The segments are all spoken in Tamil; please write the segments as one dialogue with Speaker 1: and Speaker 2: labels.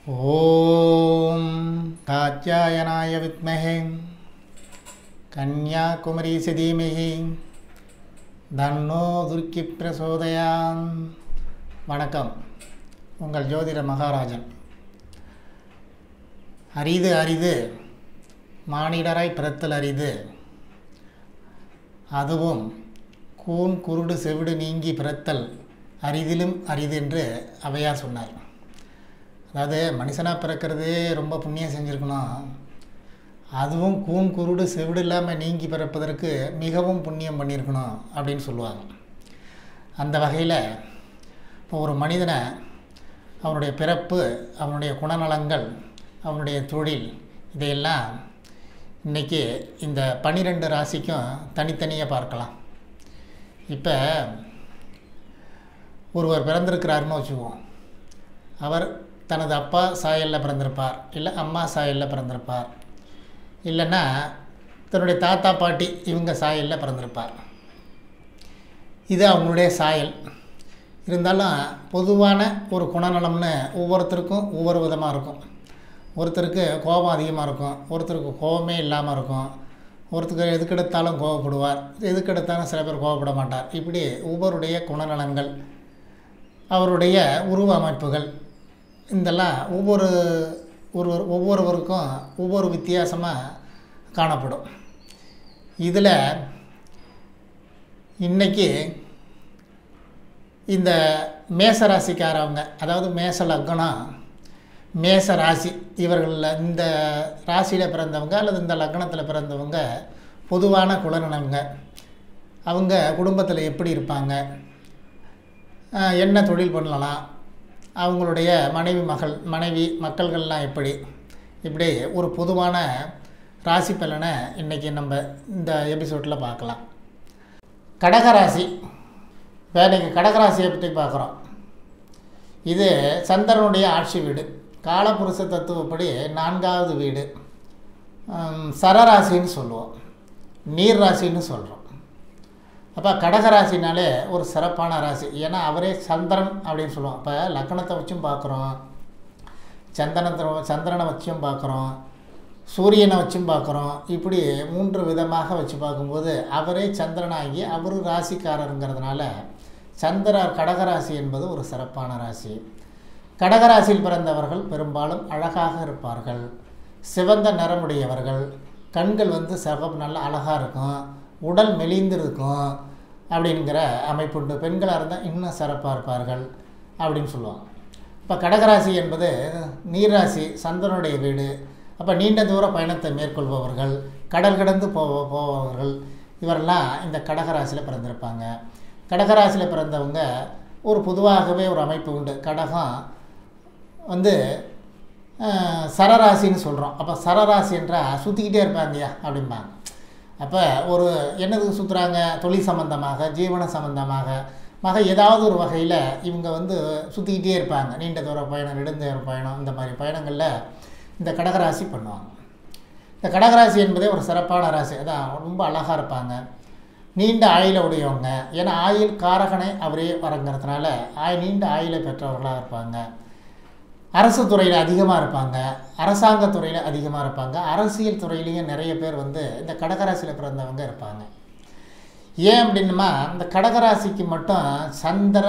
Speaker 1: ஓம் காத்யாயனாய வித்மஹே கன்யாகுமரி சிதீமிகி தன்னோ துர்க்கி பிரசோதயான் வணக்கம் உங்கள் ஜோதிட மகாராஜன் அரிது அரிது மானிடராய் பிறத்தல் அரிது அதுவும் கூன் குருடு செவிடு நீங்கி பிறத்தல் அரிதிலும் அரிது என்று அவையார் சொன்னார் அதாவது மனுஷனாக பிறக்கிறதே ரொம்ப புண்ணியம் செஞ்சுருக்கணும் அதுவும் கூன் குருடு செவிடு இல்லாமல் நீங்கி பிறப்பதற்கு மிகவும் புண்ணியம் பண்ணியிருக்கணும் அப்படின்னு சொல்லுவாங்க அந்த வகையில் இப்போ ஒரு மனிதனை அவனுடைய பிறப்பு அவனுடைய குணநலங்கள் அவனுடைய தொழில் இதையெல்லாம் இன்றைக்கி இந்த பன்னிரெண்டு ராசிக்கும் தனித்தனியாக பார்க்கலாம் இப்போ ஒருவர் பிறந்திருக்கிறாருன்னு வச்சுக்குவோம் அவர் தனது அப்பா சாயலில் பிறந்திருப்பார் இல்லை அம்மா சாயலில் பிறந்திருப்பார் இல்லைன்னா தன்னுடைய தாத்தா பாட்டி இவங்க சாயலில் பிறந்திருப்பார் இது அவங்களுடைய சாயல் இருந்தாலும் பொதுவான ஒரு குணநலம்னு ஒவ்வொருத்தருக்கும் ஒவ்வொரு விதமாக இருக்கும் ஒருத்தருக்கு கோபம் அதிகமாக இருக்கும் ஒருத்தருக்கு கோபமே இல்லாமல் இருக்கும் ஒருத்தருக்கு எதுக்கெடுத்தாலும் கோவப்படுவார் எதுக்கெடுத்தாலும் சில பேர் கோவப்பட மாட்டார் இப்படி ஒவ்வொருடைய குணநலங்கள் அவருடைய உருவ அமைப்புகள் இதெல்லாம் ஒவ்வொரு ஒரு ஒவ்வொருவருக்கும் ஒவ்வொரு வித்தியாசமாக காணப்படும் இதில் இன்றைக்கி இந்த மேச ராசிக்காரவங்க அதாவது மேச லக்னம் மேச ராசி இவர்களில் இந்த ராசியில் பிறந்தவங்க அல்லது இந்த லக்னத்தில் பிறந்தவங்க பொதுவான குலநலங்க அவங்க குடும்பத்தில் எப்படி இருப்பாங்க என்ன தொழில் பண்ணலாம் அவங்களுடைய மனைவி மகள் மனைவி மக்கள்கள்லாம் எப்படி இப்படி ஒரு பொதுவான ராசி பலனை இன்றைக்கி நம்ம இந்த எபிசோடில் பார்க்கலாம் கடகராசி இப்போ இன்றைக்கி கடகராசியை பற்றி பார்க்குறோம் இது சந்திரனுடைய ஆட்சி வீடு காலப்புருஷ தத்துவப்படி நான்காவது வீடு சரராசின்னு சொல்லுவோம் நீர் ராசின்னு சொல்கிறோம் அப்போ கடகராசினாலே ஒரு சிறப்பான ராசி ஏன்னா அவரே சந்திரன் அப்படின்னு சொல்லுவோம் இப்போ லக்கணத்தை வச்சும் பார்க்குறோம் சந்தனத்தை சந்திரனை வச்சும் பார்க்குறோம் சூரியனை வச்சும் பார்க்குறோம் இப்படி மூன்று விதமாக வச்சு பார்க்கும்போது அவரே சந்திரனாகி அவர் ராசிக்காரருங்கிறதுனால சந்திர கடகராசி என்பது ஒரு சிறப்பான ராசி கடகராசியில் பிறந்தவர்கள் பெரும்பாலும் அழகாக இருப்பார்கள் சிவந்த நிறமுடையவர்கள் கண்கள் வந்து சகம் நல்லா அழகாக இருக்கும் உடல் மெலிந்து இருக்கும் அப்படிங்கிற அமைப்புண்டு பெண்களாக இருந்தால் இன்னும் சிறப்பாக இருப்பார்கள் அப்படின்னு சொல்லுவாங்க இப்போ கடகராசி என்பது நீர்ராசி சந்திரனுடைய வீடு அப்போ நீண்ட தூர பயணத்தை மேற்கொள்பவர்கள் கடல் கடந்து போவ போபவர்கள் இவரெல்லாம் இந்த கடகராசியில் பிறந்திருப்பாங்க கடகராசியில் பிறந்தவங்க ஒரு பொதுவாகவே ஒரு அமைப்பு உண்டு கடகம் வந்து சரராசின்னு சொல்கிறோம் அப்போ சரராசி என்றால் சுற்றிக்கிட்டே இருப்பாங்கய்யா அப்படிம்பாங்க அப்போ ஒரு என்னதுக்கு சுற்றுறாங்க தொழில் சம்மந்தமாக ஜீவன சம்மந்தமாக மக ஏதாவது ஒரு வகையில் இவங்க வந்து சுற்றிக்கிட்டே இருப்பாங்க நீண்ட தூர பயணம் நெடுந்தூர பயணம் இந்த மாதிரி பயணங்களில் இந்த கடகராசி பண்ணுவாங்க இந்த கடகராசி என்பதே ஒரு சிறப்பான ராசி அதான் ரொம்ப அழகாக இருப்பாங்க நீண்ட ஆயுள உடையவங்க ஏன்னா ஆயுள் காரகனை அவரே வரங்கிறதுனால ஆய் நீண்ட ஆயுளை பெற்றவர்களாக இருப்பாங்க அரசு துறையில் அதிகமாக இருப்பாங்க அரசாங்க துறையில் அதிகமாக இருப்பாங்க அரசியல் துறையிலையும் நிறைய பேர் வந்து இந்த கடகராசியில் பிறந்தவங்க இருப்பாங்க ஏன் அப்படின்னுமா இந்த கடகராசிக்கு மட்டும் சந்திர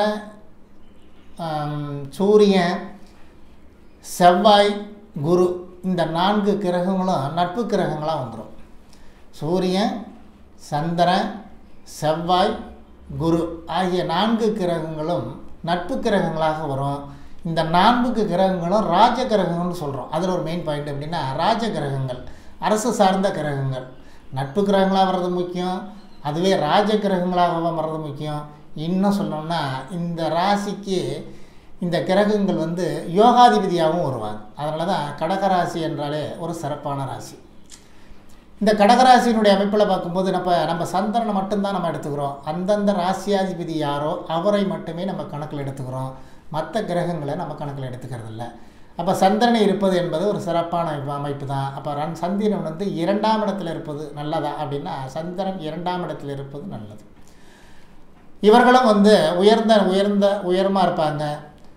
Speaker 1: சூரியன் செவ்வாய் குரு இந்த நான்கு கிரகங்களும் நட்பு கிரகங்களாக வந்துடும் சூரியன் சந்திரன் செவ்வாய் குரு ஆகிய நான்கு கிரகங்களும் நட்பு கிரகங்களாக வரும் இந்த நான்கு கிரகங்களும் ராஜ கிரகங்கள்னு சொல்கிறோம் அதில் ஒரு மெயின் பாயிண்ட் எப்படின்னா ராஜ கிரகங்கள் அரசு சார்ந்த கிரகங்கள் நட்பு கிரகங்களாக வர்றது முக்கியம் அதுவே ராஜ கிரகங்களாக வர்றது முக்கியம் இன்னும் சொல்லணும்னா இந்த ராசிக்கு இந்த கிரகங்கள் வந்து யோகாதிபதியாகவும் வருவாங்க அதனால தான் கடகராசி என்றாலே ஒரு சிறப்பான ராசி இந்த கடகராசியினுடைய அமைப்பில் பார்க்கும்போது நம்ம நம்ம சந்திரனை மட்டும்தான் நம்ம எடுத்துக்கிறோம் அந்தந்த ராசியாதிபதி யாரோ அவரை மட்டுமே நம்ம கணக்கில் எடுத்துக்கிறோம் மற்ற கிரகங்களை நம்ம கணக்கில் எடுத்துக்கிறது இல்லை அப்போ சந்திரனை இருப்பது என்பது ஒரு சிறப்பான அமைப்பு தான் அப்போ ரன் சந்திரன் வந்து இரண்டாம் இடத்துல இருப்பது நல்லதா அப்படின்னா சந்திரன் இரண்டாம் இடத்துல இருப்பது நல்லது இவர்களும் வந்து உயர்ந்த உயர்ந்த உயரமாக இருப்பாங்க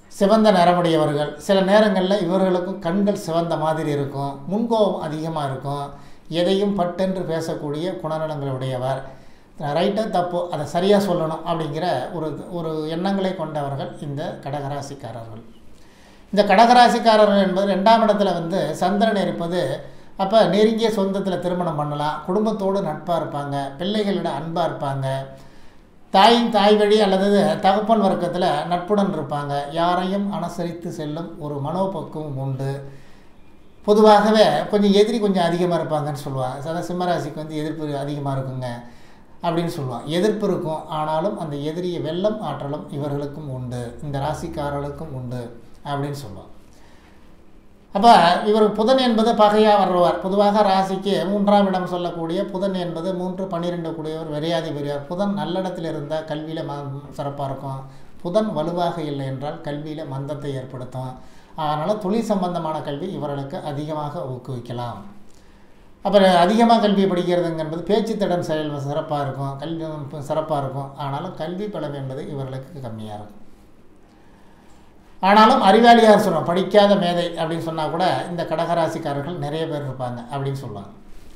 Speaker 1: சிவந்த நிறமுடையவர்கள் சில நேரங்களில் இவர்களுக்கும் கண்கள் சிவந்த மாதிரி இருக்கும் முன்கோபம் அதிகமாக இருக்கும் எதையும் பட்டென்று பேசக்கூடிய குணநலங்களுடையவர் ரைட்டோ தப்போ அதை சரியாக சொல்லணும் அப்படிங்கிற ஒரு ஒரு எண்ணங்களை கொண்டவர்கள் இந்த கடகராசிக்காரர்கள் இந்த கடகராசிக்காரர்கள் என்பது ரெண்டாம் இடத்துல வந்து சந்திரன் இருப்பது அப்போ நெருங்கிய சொந்தத்தில் திருமணம் பண்ணலாம் குடும்பத்தோடு நட்பாக இருப்பாங்க பிள்ளைகளிடம் அன்பாக இருப்பாங்க தாயின் தாய் வழி அல்லது தகப்பன் வர்க்கத்தில் நட்புடன் இருப்பாங்க யாரையும் அனுசரித்து செல்லும் ஒரு மனோபக்குவம் உண்டு பொதுவாகவே கொஞ்சம் எதிரி கொஞ்சம் அதிகமாக இருப்பாங்கன்னு சொல்லுவாங்க அதான் சிம்மராசிக்கு வந்து எதிர்ப்பு அதிகமாக இருக்குங்க அப்படின்னு சொல்லுவான் எதிர்ப்பு இருக்கும் ஆனாலும் அந்த எதிரியை வெல்லம் ஆற்றலும் இவர்களுக்கும் உண்டு இந்த ராசிக்காரர்களுக்கும் உண்டு அப்படின்னு சொல்லுவான் அப்போ இவர் புதன் என்பது பகையாக வர்றவர் பொதுவாக ராசிக்கு மூன்றாம் இடம் சொல்லக்கூடிய புதன் என்பது மூன்று பன்னிரெண்டு கூடியவர் வெறியாதி பெரியவர் புதன் நல்லிடத்தில் இருந்தால் கல்வியில் ம சிறப்பாக இருக்கும் புதன் வலுவாக இல்லை என்றால் கல்வியில் மந்தத்தை ஏற்படுத்தும் அதனால் தொழில் சம்பந்தமான கல்வி இவர்களுக்கு அதிகமாக ஊக்குவிக்கலாம் அப்புறம் அதிகமாக கல்வி படிக்கிறதுங்கிறது பேச்சு திறன் செயல் சிறப்பாக இருக்கும் கல்வி சிறப்பாக இருக்கும் ஆனாலும் கல்வி பலம் என்பது இவர்களுக்கு கம்மியாக இருக்கும் ஆனாலும் அறிவாளியாக சொல்லுவோம் படிக்காத மேதை அப்படின்னு சொன்னால் கூட இந்த கடகராசிக்காரர்கள் நிறைய பேர் இருப்பாங்க அப்படின்னு சொல்லுவாங்க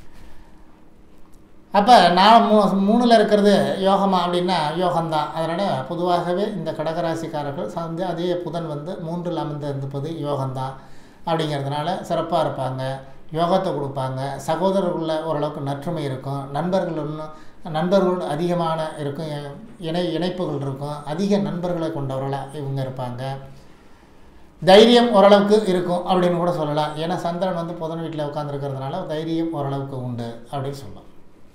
Speaker 1: அப்போ நான் மூ மூணில் இருக்கிறது யோகமா அப்படின்னா யோகம்தான் அதனால் பொதுவாகவே இந்த கடகராசிக்காரர்கள் வந்து அதே புதன் வந்து மூன்றில் அமர்ந்து இருப்பது யோகம்தான் அப்படிங்கிறதுனால சிறப்பாக இருப்பாங்க யோகத்தை கொடுப்பாங்க சகோதரர்களுள்ள ஓரளவுக்கு நற்றுமை இருக்கும் நண்பர்கள் இன்னும் நண்பர்கள் அதிகமான இருக்கும் இணை இணைப்புகள் இருக்கும் அதிக நண்பர்களை கொண்டவர்களாக இவங்க இருப்பாங்க தைரியம் ஓரளவுக்கு இருக்கும் அப்படின்னு கூட சொல்லலாம் ஏன்னா சந்திரன் வந்து புதன் வீட்டில் உட்காந்துருக்கிறதுனால தைரியம் ஓரளவுக்கு உண்டு அப்படின்னு சொல்லலாம்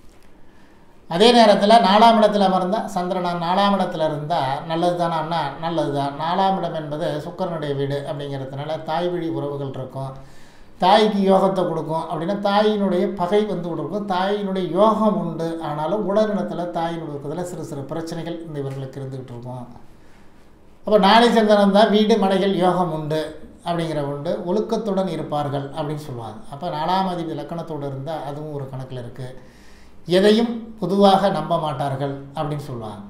Speaker 1: அதே நேரத்தில் நாலாம் இடத்துல அமர்ந்தால் சந்திரன் நாலாம் இடத்துல இருந்தால் நல்லது தானே அண்ணா நல்லது தான் நாலாம் இடம் என்பது சுக்கரனுடைய வீடு அப்படிங்கிறதுனால தாய் வழி உறவுகள் இருக்கும் தாய்க்கு யோகத்தை கொடுக்கும் அப்படின்னா தாயினுடைய பகை வந்து கொடுக்கும் தாயினுடைய யோகம் உண்டு ஆனாலும் உடல்நலத்தில் தாயினுடைய இருக்கிறதுல சிறு சிறு பிரச்சனைகள் இந்த இவர்களுக்கு இருந்துக்கிட்டு இருக்கும் அப்போ நாளை சந்திரன் தான் வீடு மனைகள் யோகம் உண்டு அப்படிங்கிற உண்டு ஒழுக்கத்துடன் இருப்பார்கள் அப்படின்னு சொல்லுவாங்க அப்போ நாலாம் அதிபதி இலக்கணத்தோடு இருந்தால் அதுவும் ஒரு கணக்கில் இருக்குது எதையும் பொதுவாக நம்ப மாட்டார்கள் அப்படின்னு சொல்லுவாங்க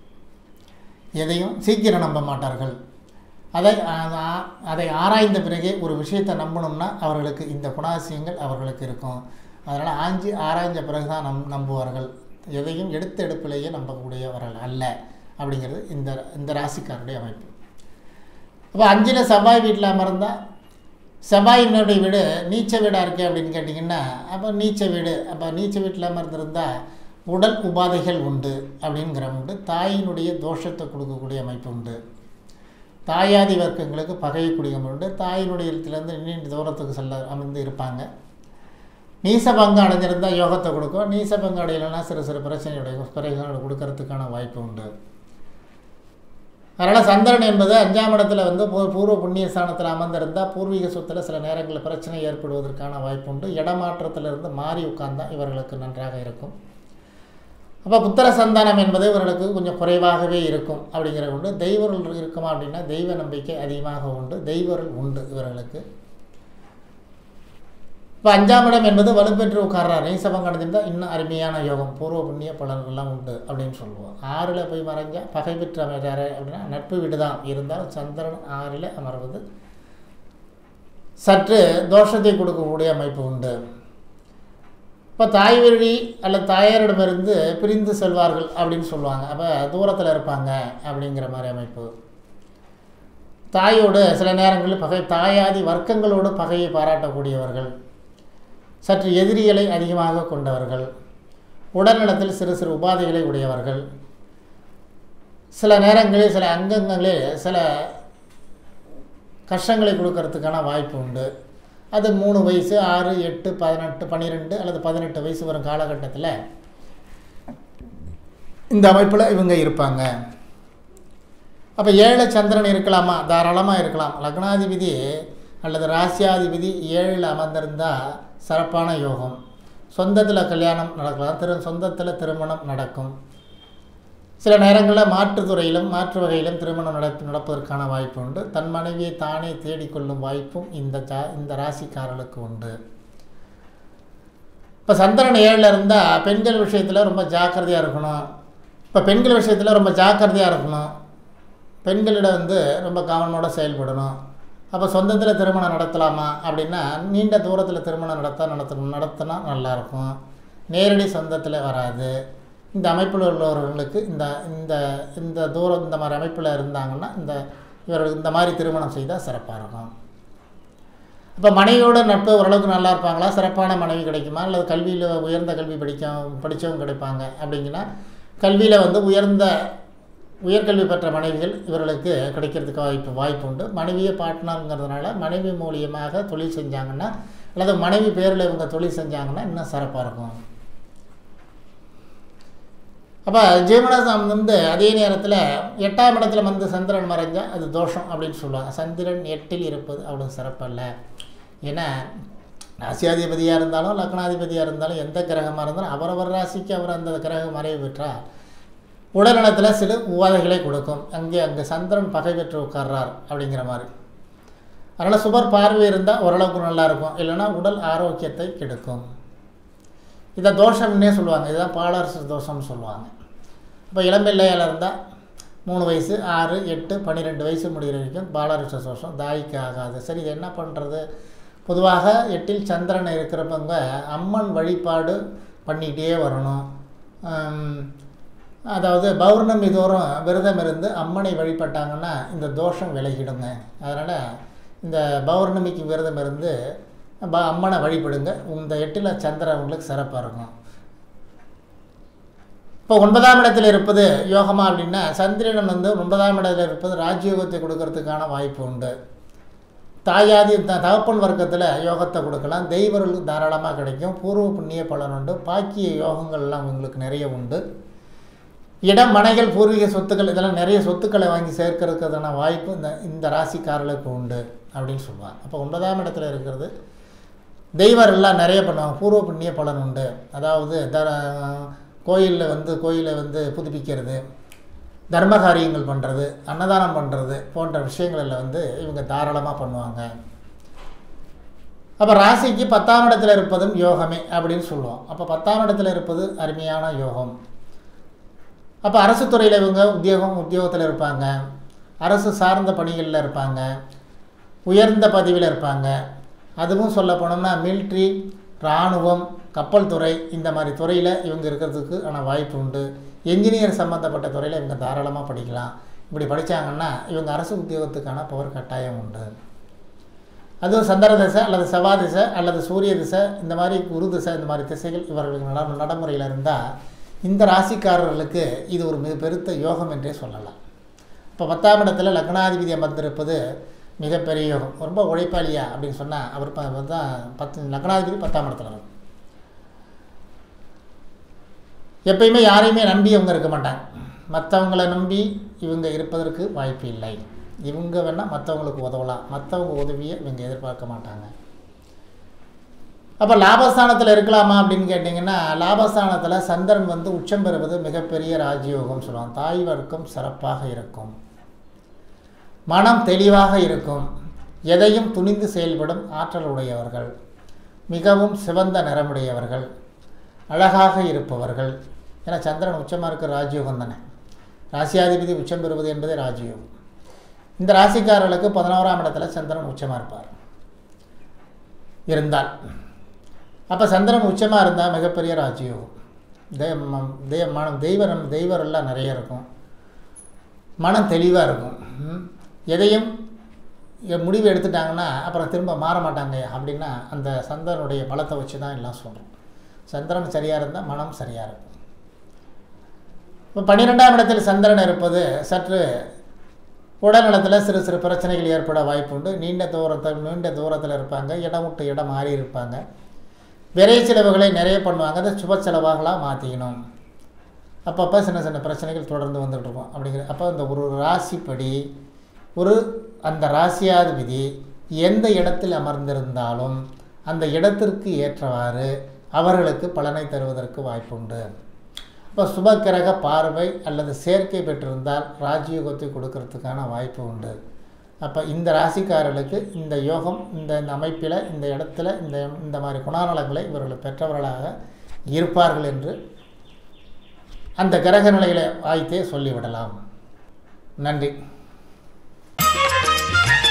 Speaker 1: எதையும் சீக்கிரம் நம்ப மாட்டார்கள் அதை அதை ஆராய்ந்த பிறகே ஒரு விஷயத்தை நம்பணும்னா அவர்களுக்கு இந்த குணாசியங்கள் அவர்களுக்கு இருக்கும் அதனால் ஆஞ்சி ஆராய்ஞ்ச பிறகு தான் நம் நம்புவார்கள் எதையும் எடுத்த எடுப்பிலேயே நம்பக்கூடியவர்கள் அல்ல அப்படிங்கிறது இந்த இந்த ராசிக்காரருடைய அமைப்பு அப்போ அஞ்சில் செவ்வாய் வீட்டில் அமர்ந்தால் செவ்வாயினுடைய வீடு நீச்ச வீடாக இருக்கே அப்படின்னு கேட்டிங்கன்னா அப்போ நீச்ச வீடு அப்போ நீச்ச வீட்டில் அமர்ந்திருந்தால் உடல் உபாதைகள் உண்டு அப்படிங்கிற உண்டு தாயினுடைய தோஷத்தை கொடுக்கக்கூடிய அமைப்பு உண்டு தாயாதி வர்க்கங்களுக்கு பகையக்கூடிய உண்டு தாயினுடைய இடத்துலேருந்து நீண்ட தூரத்துக்கு செல்ல அமர்ந்து இருப்பாங்க நீசபங்கம் அடைஞ்சிருந்தால் யோகத்தை கொடுக்கும் நீசபங்கம் அடையலைன்னா சிறு சிறு பிரச்சனையுடைய குறைகளை கொடுக்கறதுக்கான வாய்ப்பு உண்டு அதனால் சந்திரன் என்பது அஞ்சாம் இடத்துல வந்து பூர்வ புண்ணிய ஸ்தானத்தில் அமர்ந்திருந்தால் பூர்வீக சொத்தில் சில நேரங்களில் பிரச்சனை ஏற்படுவதற்கான வாய்ப்பு உண்டு இடமாற்றத்திலிருந்து மாறி உட்கார்ந்தால் இவர்களுக்கு நன்றாக இருக்கும் அப்போ புத்திர சந்தானம் என்பது இவர்களுக்கு கொஞ்சம் குறைவாகவே இருக்கும் அப்படிங்கிற உண்டு தெய்வர்கள் இருக்குமா அப்படின்னா தெய்வ நம்பிக்கை அதிகமாக உண்டு தெய்வர்கள் உண்டு இவர்களுக்கு இப்போ அஞ்சாம் இடம் என்பது வலுப்பெற்று உட்கார்றார் நீசபம் கடந்திருந்தால் இன்னும் அருமையான யோகம் பூர்வ புண்ணிய பலன்கள்லாம் உண்டு அப்படின்னு சொல்லுவோம் ஆறில் போய் மறைஞ்சால் பகை பெற்று அமைகிறாரு அப்படின்னா நட்பு வீடு தான் இருந்தாலும் சந்திரன் ஆறில் அமர்வது சற்று தோஷத்தை கொடுக்கக்கூடிய அமைப்பு உண்டு இப்போ தாய் வழி அல்லது தாயாரிடமிருந்து பிரிந்து செல்வார்கள் அப்படின்னு சொல்லுவாங்க அப்போ தூரத்தில் இருப்பாங்க அப்படிங்கிற மாதிரி அமைப்பு தாயோடு சில நேரங்களில் பகை தாயாதி வர்க்கங்களோடு பகையை பாராட்டக்கூடியவர்கள் சற்று எதிரிகளை அதிகமாக கொண்டவர்கள் உடல்நலத்தில் சிறு சிறு உபாதைகளை உடையவர்கள் சில நேரங்களில் சில அங்கங்களில் சில கஷ்டங்களை கொடுக்கறதுக்கான வாய்ப்பு உண்டு அது மூணு வயசு ஆறு எட்டு பதினெட்டு பன்னிரெண்டு அல்லது பதினெட்டு வயசு வரும் காலகட்டத்தில் இந்த அமைப்பில் இவங்க இருப்பாங்க அப்போ ஏழை சந்திரன் இருக்கலாமா தாராளமாக இருக்கலாம் லக்னாதிபதி அல்லது ராசியாதிபதி ஏழில் அமர்ந்திருந்தால் சிறப்பான யோகம் சொந்தத்தில் கல்யாணம் நடக்கலாம் திரு சொந்தத்தில் திருமணம் நடக்கும் சில நேரங்களில் மாற்றுத்துறையிலும் மாற்று வகையிலும் திருமணம் நட நடப்பதற்கான வாய்ப்பு உண்டு தன் மனைவியை தானே தேடிக்கொள்ளும் வாய்ப்பும் இந்த ஜா இந்த ராசிக்காரர்களுக்கு உண்டு இப்போ சந்திரன் ஏழில் இருந்தால் பெண்கள் விஷயத்தில் ரொம்ப ஜாக்கிரதையாக இருக்கணும் இப்போ பெண்கள் விஷயத்தில் ரொம்ப ஜாக்கிரதையாக இருக்கணும் பெண்களிடம் வந்து ரொம்ப கவனமோட செயல்படணும் அப்போ சொந்தத்தில் திருமணம் நடத்தலாமா அப்படின்னா நீண்ட தூரத்தில் திருமணம் நடத்த நடத்தணும் நடத்தினா நல்லாயிருக்கும் நேரடி சொந்தத்தில் வராது இந்த அமைப்பில் உள்ளவர்களுக்கு இந்த இந்த இந்த தூரம் இந்த மாதிரி அமைப்பில் இருந்தாங்கன்னா இந்த இவர்கள் இந்த மாதிரி திருமணம் செய்தால் சிறப்பாக இருக்கும் இப்போ மனைவியோட நட்பு ஓரளவுக்கு நல்லா இருப்பாங்களா சிறப்பான மனைவி கிடைக்குமா அல்லது கல்வியில் உயர்ந்த கல்வி படிக்க படித்தவங்க கிடைப்பாங்க அப்படிங்கன்னா கல்வியில் வந்து உயர்ந்த உயர்கல்வி பெற்ற மனைவிகள் இவர்களுக்கு கிடைக்கிறதுக்கு வாய்ப்பு வாய்ப்பு உண்டு மனைவியை பார்ட்னருங்கிறதுனால மனைவி மூலியமாக தொழில் செஞ்சாங்கன்னா அல்லது மனைவி பேரில் இவங்க தொழில் செஞ்சாங்கன்னா இன்னும் சிறப்பாக இருக்கும் அப்போ ஜீவனசாமி வந்து அதே நேரத்தில் எட்டாம் இடத்துல வந்து சந்திரன் மறைஞ்சால் அது தோஷம் அப்படின்னு சொல்லுவாங்க சந்திரன் எட்டில் இருப்பது அவ்வளோ சிறப்பல்ல ஏன்னா ராசியாதிபதியாக இருந்தாலும் லக்னாதிபதியாக இருந்தாலும் எந்த கிரகமாக இருந்தாலும் அவரவர் ராசிக்கு அவர் அந்த கிரகம் மறைவு பெற்றால் உடல்நலத்தில் சில உபாதைகளை கொடுக்கும் அங்கே அங்கே சந்திரன் பகை பெற்று உட்கார்றார் அப்படிங்கிற மாதிரி அதனால் சுபர் பார்வை இருந்தால் ஓரளவுக்கு நல்லாயிருக்கும் இல்லைன்னா உடல் ஆரோக்கியத்தை கெடுக்கும் இதை தோஷம்னே சொல்லுவாங்க இதுதான் பாலாரசு தோஷம்னு சொல்லுவாங்க இப்போ இளம்பிள்ளையால் இருந்தால் மூணு வயசு ஆறு எட்டு பன்னிரெண்டு வயசு முடிகிற வரைக்கும் பாலாரிஷ தோஷம் தாய்க்கு ஆகாது சரி இது என்ன பண்ணுறது பொதுவாக எட்டில் சந்திரன் இருக்கிறவங்க அம்மன் வழிபாடு பண்ணிக்கிட்டே வரணும் ஆம், அதாவது பௌர்ணமி தோறும் விரதம் இருந்து அம்மனை வழிபட்டாங்கன்னா இந்த தோஷம் விலகிடுங்க அதனால் இந்த பௌர்ணமிக்கு விரதம் இருந்து ப அம்மனை வழிபடுங்க இந்த எட்டில் சந்திரன் உங்களுக்கு சிறப்பாக இருக்கும் இப்போ ஒன்பதாம் இடத்தில் இருப்பது யோகமா அப்படின்னா சந்திரன் வந்து ஒன்பதாம் இடத்துல இருப்பது ராஜயோகத்தை கொடுக்கறதுக்கான வாய்ப்பு உண்டு தாயாதி த தகப்பன் வர்க்கத்தில் யோகத்தை கொடுக்கலாம் தெய்வர்களுக்கு தாராளமாக கிடைக்கும் பூர்வ புண்ணிய பலன் உண்டு பாக்கிய யோகங்கள்லாம் உங்களுக்கு நிறைய உண்டு இடம் மனைகள் பூர்வீக சொத்துக்கள் இதெல்லாம் நிறைய சொத்துக்களை வாங்கி சேர்க்கறதுக்கான வாய்ப்பு இந்த இந்த ராசிக்காரர்களுக்கு உண்டு அப்படின்னு சொல்லுவாங்க அப்போ ஒன்பதாம் இடத்துல இருக்கிறது தெய்வர் எல்லாம் நிறைய பண்ணுவாங்க பூர்வ புண்ணிய பலன் உண்டு அதாவது த கோயிலில் வந்து கோயிலை வந்து புதுப்பிக்கிறது தர்ம காரியங்கள் பண்ணுறது அன்னதானம் பண்ணுறது போன்ற விஷயங்களில் வந்து இவங்க தாராளமாக பண்ணுவாங்க அப்போ ராசிக்கு பத்தாம் இடத்துல இருப்பதும் யோகமே அப்படின்னு சொல்லுவோம் அப்போ பத்தாம் இடத்துல இருப்பது அருமையான யோகம் அப்போ அரசு துறையில் இவங்க உத்தியோகம் உத்தியோகத்தில் இருப்பாங்க அரசு சார்ந்த பணிகளில் இருப்பாங்க உயர்ந்த பதவியில் இருப்பாங்க அதுவும் சொல்ல போனோம்னா மிலிட்ரி இராணுவம் கப்பல் துறை இந்த மாதிரி துறையில் இவங்க இருக்கிறதுக்கு ஆன வாய்ப்பு உண்டு என்ஜினியர் சம்மந்தப்பட்ட துறையில் இவங்க தாராளமாக படிக்கலாம் இப்படி படித்தாங்கன்னா இவங்க அரசு உத்தியோகத்துக்கான பவர் கட்டாயம் உண்டு அதுவும் சந்திர திசை அல்லது செவ்வாய் திசை அல்லது சூரிய திசை இந்த மாதிரி குரு திசை இந்த மாதிரி திசைகள் இவர்களுக்கு நட நடைமுறையில் இருந்தால் இந்த ராசிக்காரர்களுக்கு இது ஒரு மிக பெருத்த யோகம் என்றே சொல்லலாம் இப்போ பத்தாம் இடத்துல லக்னாதிபதி அமர்ந்திருப்பது மிகப்பெரிய யோகம் ரொம்ப உழைப்பாளியா அப்படின்னு சொன்னால் அவர் ப- அவர் தான் பத்து லக்னாதிபதி பத்தாம் இடத்துல இருக்கும் எப்பயுமே யாரையுமே நம்பி அவங்க இருக்க மாட்டாங்க மற்றவங்கள நம்பி இவங்க இருப்பதற்கு வாய்ப்பு இல்லை இவங்க வேணால் மற்றவங்களுக்கு உதவலாம் மற்றவங்க உதவியை இவங்க எதிர்பார்க்க மாட்டாங்க அப்போ லாபஸ்தானத்தில் இருக்கலாமா அப்படின்னு கேட்டிங்கன்னா லாபஸ்தானத்தில் சந்திரன் வந்து உச்சம் பெறுவது மிகப்பெரிய ராஜயோகம் சொல்லுவாங்க தாய் வர்க்கம் சிறப்பாக இருக்கும் மனம் தெளிவாக இருக்கும் எதையும் துணிந்து செயல்படும் ஆற்றல் உடையவர்கள் மிகவும் சிவந்த நிறமுடையவர்கள் அழகாக இருப்பவர்கள் ஏன்னா சந்திரன் உச்சமாக இருக்கிற ராஜயோகம் தானே ராசியாதிபதி உச்சம் பெறுவது என்பதே ராஜயோகம் இந்த ராசிக்காரர்களுக்கு பதினோராம் இடத்துல சந்திரன் உச்சமாக இருப்பார் இருந்தால் அப்போ சந்திரன் உச்சமாக இருந்தால் மிகப்பெரிய ராஜயோகம் தெய்வ தெய்வ மனம் தெய்வ தெய்வம் எல்லாம் நிறைய இருக்கும் மனம் தெளிவாக இருக்கும் ம். எதையும் எ- முடிவு எடுத்துட்டாங்கன்னா அப்புறம் திரும்ப மாற மாட்டாங்க அப்படின்னா அந்த சந்திரனுடைய பலத்தை வச்சு தான் எல்லாம் சொல்கிறோம் சந்திரன் சரியாக இருந்தால் மனம் சரியாக இருக்கும் இப்போ பன்னிரெண்டாம் இடத்தில் சந்திரன் இருப்பது சற்று உடல்நலத்தில் சிறு சிறு பிரச்சனைகள் ஏற்பட வாய்ப்புண்டு நீண்ட தூரத்தில் நீண்ட தூரத்தில் இருப்பாங்க இடம் விட்டு இடம் மாறி இருப்பாங்க விரை செலவுகளை நிறைய பண்ணுவாங்க அதை சுப செலவாகலாம் மாற்றிக்கணும் அப்பப்போ சின்ன சின்ன பிரச்சனைகள் தொடர்ந்து வந்துட்டு இருக்கும் அப்படிங்கிற அப்போ இந்த ஒரு ராசிப்படி ஒரு அந்த ராசியாதிபதி எந்த இடத்தில் அமர்ந்திருந்தாலும் அந்த இடத்திற்கு ஏற்றவாறு அவர்களுக்கு பலனை தருவதற்கு வாய்ப்புண்டு இப்போ சுபக்கிரக பார்வை அல்லது சேர்க்கை பெற்றிருந்தால் ராஜயோகத்தை கொடுக்கறதுக்கான வாய்ப்பு உண்டு அப்போ இந்த ராசிக்காரர்களுக்கு இந்த யோகம் இந்த இந்த அமைப்பில் இந்த இடத்துல இந்த இந்த மாதிரி குணாநலங்களை இவர்கள் பெற்றவர்களாக இருப்பார்கள் என்று அந்த கிரக நிலைகளை வாய்த்தே சொல்லிவிடலாம் நன்றி
Speaker 2: Thank